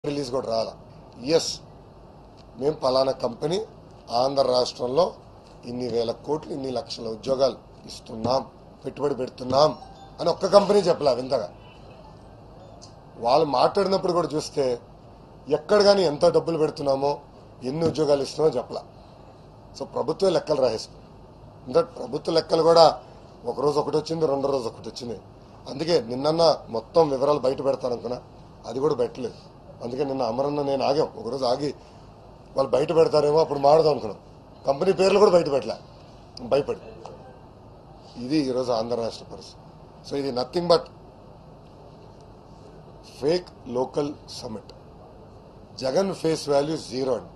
Release కూడా రాలా yes మేము పలానా కంపెనీ ఆంధ్ర రాష్ట్రంలో ఇన్ని వేల కోట్లు ఇన్ని లక్షల ఉద్యోగాలు ఇస్తున్నాం పెట్టుబడి పెడుతున్నాం అని ఒక్క కంపెనీ చెప్పలే వింతగా వాళ్ళు మాట్లాడినప్పుడు కూడా చూస్తే ఎక్కడ కానీ ఎంత డబ్బులు పెడుతున్నామో ఎన్ని ఉద్యోగాలు ఇస్తున్నామో చెప్పలా సో ప్రభుత్వ లెక్కలు రాసేస్తుంది ఇంకా ప్రభుత్వ లెక్కలు కూడా ఒక రోజు ఒకటి వచ్చింది రెండో రోజు ఒకటి వచ్చింది అందుకే నిన్న మొత్తం వివరాలు బయట పెడతాను అనుకున్నా అది కూడా పెట్టలేదు అందుకే నిన్న అమరన్న నేను ఆగాం ఒకరోజు ఆగి వాళ్ళు బయట పెడతారేమో అప్పుడు మాడదాం అనుకున్నాం కంపెనీ పేర్లు కూడా బయట పెట్టలే భయపడి ఇది ఈరోజు ఆంధ్ర రాష్ట్ర పరిస్థితి సో ఇది nothing but fake local summit Jagan face value zero అండి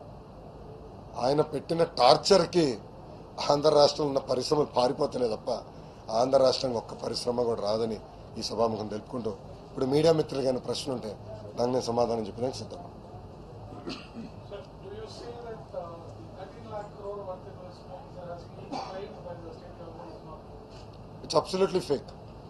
ఆయన పెట్టిన టార్చర్కి ఆంధ్ర రాష్ట్రంలో ఉన్న పరిశ్రమలు పారిపోతున్నాయి తప్ప ఆంధ్ర రాష్ట్రంలో ఒక్క పరిశ్రమ కూడా రాదని ఈ సభాముఖం తెలుపుకుంటూ ఇప్పుడు మీడియా మిత్రులు కానీ ప్రశ్న ఉంటే దానికి నేను సమాధానం చెప్పడానికి సిద్ధం Sir, do you say that uh, the 13 lakh crore worth investment that has been claimed by the state government is not true? It's absolutely fake.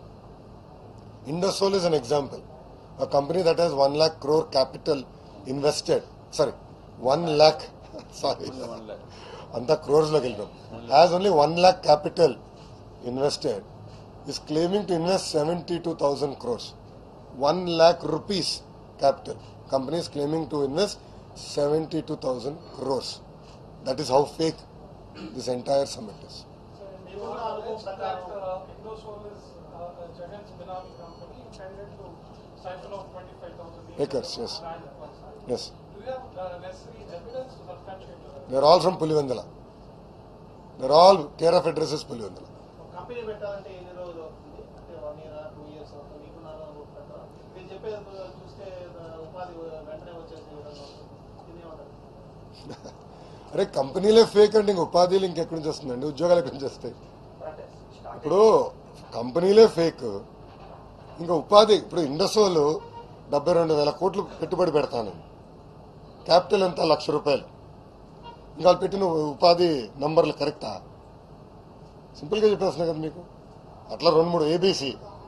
Indosol is an example. A company that has 1 lakh crore capital invested, sorry, 1 lakh, sorry, అంతా క్రోర్స్లోకి వెళ్ళినాం has only one lakh capital invested is claiming to invest seventy two thousand crores one lakh rupees capital company is claiming to invest seventy two thousand crores that is how fake this entire summit is So, in your knowledge that uh, Indosol is uh, a Jagan's Binami company intended to siphon off 25,000 Acres, yes. land per side. Yes Do you have uh, necessary evidence to substantiate that? They're all from Pulivendala. They're all care of addresses Pulivendala. Company పెట్టాలంటే ఎన్ని రోజులు అవుతుంది అంటే one year two years అవుతుంది మీకు నాలుగు పెట్టాలా మీరు చెప్పేది చూస్తే ఆ, ఉపాధి వెంటనే వచ్చేసే విధంగా ఉంటుంది దీన్ని ఏమంటారు అరే కంపెనీలే ఫేక్ అంటే ఇంక ఉపాధిలు ఇంకెక్కడి నుంచి వస్తుందండి ఉద్యోగాలు ఎక్కడి నుంచి వస్తాయి ఇప్పుడు కంపెనీలే ఫేక్ ఇంకా ఉపాధి ఇప్పుడు ఇండస్ట్రీలు డెబ్బై రెండు వేల కోట్లు పెట్టుబడి పెడతాను క్యాపిటల్ ఎంత లక్ష రూపాయలు ఇంకా వాళ్ళు పెట్టిన ఉపాధి నంబర్లు కరెక్టా సింపుల్గా చెప్పేస్తున్నా కదా మీకు అట్లా రెండు మూడు ఏబీసీ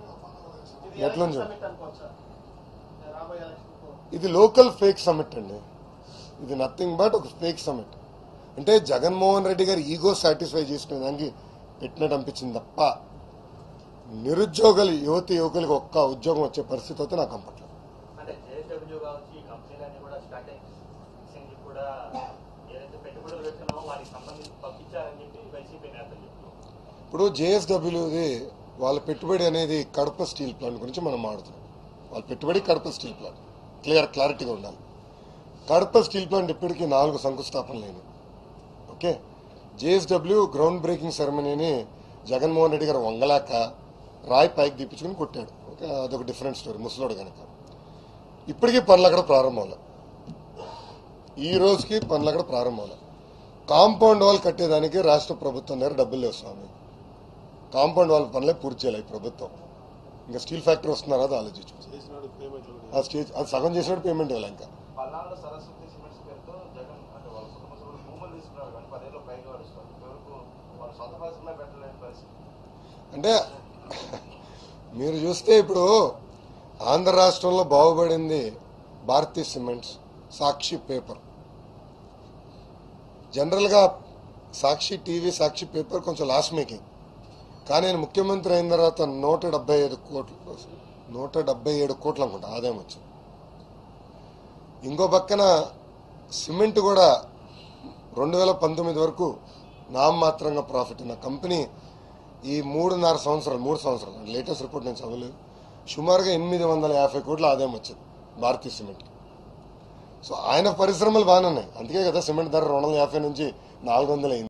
ఇది ఎట్లా ఉంది? సబ్మిట్ అనుకోవచ్చా రాబోయే ఎలక్షన్ ఇది లోకల్ ఫేక్ సమిట్ అండి ఇది నథింగ్ బట్ ఒక ఫేక్ సమిట్ అంటే జగన్మోహన్ రెడ్డి గారు ఈగో సాటిస్ఫై చేసుకునే దానికి పెట్టినట్టు అనిపించింది తప్ప నిరుద్యోగులు యువతి యువకులకు ఒక్క ఉద్యోగం వచ్చే పరిస్థితి అయితే నాకు కంపట్లేదు అంటే జేఎస్డబ్ల్యూ కావచ్చు ఈ కంపెనీలన్నీ కూడా స్టార్టింగ్ ఎక్స్చేంజ్ కూడా ఏదైతే పెట్టుబడులు పెట్టినామో వాటికి సంబంధించి పంపించారని చెప్పి వైసీపీ నేతలు చెప్తున్నారు ఇప్పుడు జేఎస్డబ్ల్యూది వాళ్ళ పెట్టుబడి అనేది కడప స్టీల్ ప్లాంట్ గురించి మనం మాడుతున్నాం వాళ్ళ పెట్టుబడి కడప స్టీల్ ప్లాంట్ క్లియర్ క్లారిటీగా ఉండాలి కడప స్టీల్ ప్లాంట్ ఇప్పటికీ నాలుగు శంకుస్థాపనలు లేని ఓకే జేఎస్డబ్ల్యూ గ్రౌండ్ బ్రేకింగ్ సెరమనీని జగన్మోహన్ రెడ్డి గారు వంగలేక రాయ్ పైకి తీపించుకుని కొట్టాడు ఓకే అదొక డిఫరెంట్ స్టోరీ ముసలోడు కనుక ఇప్పటికీ పనులు అక్కడ ప్రారంభంలో ఈ రోజుకి పనులు అక్కడ ప్రారంభంలో కాంపౌండ్ వాల్ కట్టేదానికి రాష్ట్ర ప్రభుత్వం దగ్గర డబ్బులు లేవు స్వామి కాంపౌండ్ వాల్ పనులే పూర్తి చేయాలి ఈ ప్రభుత్వం ఇంకా స్టీల్ ఫ్యాక్టరీ వస్తున్నారా అది ఆలోచించు ఆ స్టేజ్ అది సగం చేసినట్టు పేమెంట్ ఇవ్వాలి ఇంకా పల్నాడులో సరస్వతి సిమెంట్స్ పేరుతో జగన్ అంటే వాళ్ళ కుటుంబ సభ్యులు భూములు తీసుకున్నారు కానీ పదేళ్ళు పైగా గడుస్తారు ఇప్పటివరకు వాళ్ళ సొంత పరిశ్రమ పెట్టలేని పరిస్థితి అంటే మీరు చూస్తే ఇప్పుడు ఆంధ్ర రాష్ట్రంలో బాగుపడింది భారతీయ సిమెంట్స్ సాక్షి పేపర్ జనరల్గా సాక్షి టీవీ సాక్షి పేపర్ కొంచెం లాస్ మేకింగ్ కానీ నేను ముఖ్యమంత్రి అయిన తర్వాత నూట డెబ్బై ఐదు కోట్లు నూట డెబ్బై ఏడు కోట్లు అనుకుంటా ఆదాయం వచ్చింది ఇంకో పక్కన సిమెంట్ కూడా రెండు వేల పంతొమ్మిది వరకు నామమాత్రంగా ప్రాఫిట్ ఉన్న కంపెనీ ఈ మూడున్నర సంవత్సరాలు మూడు సంవత్సరాలు లేటెస్ట్ రిపోర్ట్ నేను చదవలేదు సుమారుగా ఎనిమిది వందల యాభై కోట్ల ఆదాయం వచ్చింది భారతీయ సిమెంట్ సో ఆయన పరిశ్రమలు బాగానే ఉన్నాయి అందుకే కదా సిమెంట్ ధర రెండు వందల యాభై నుంచి నాలుగు వందలు అయింది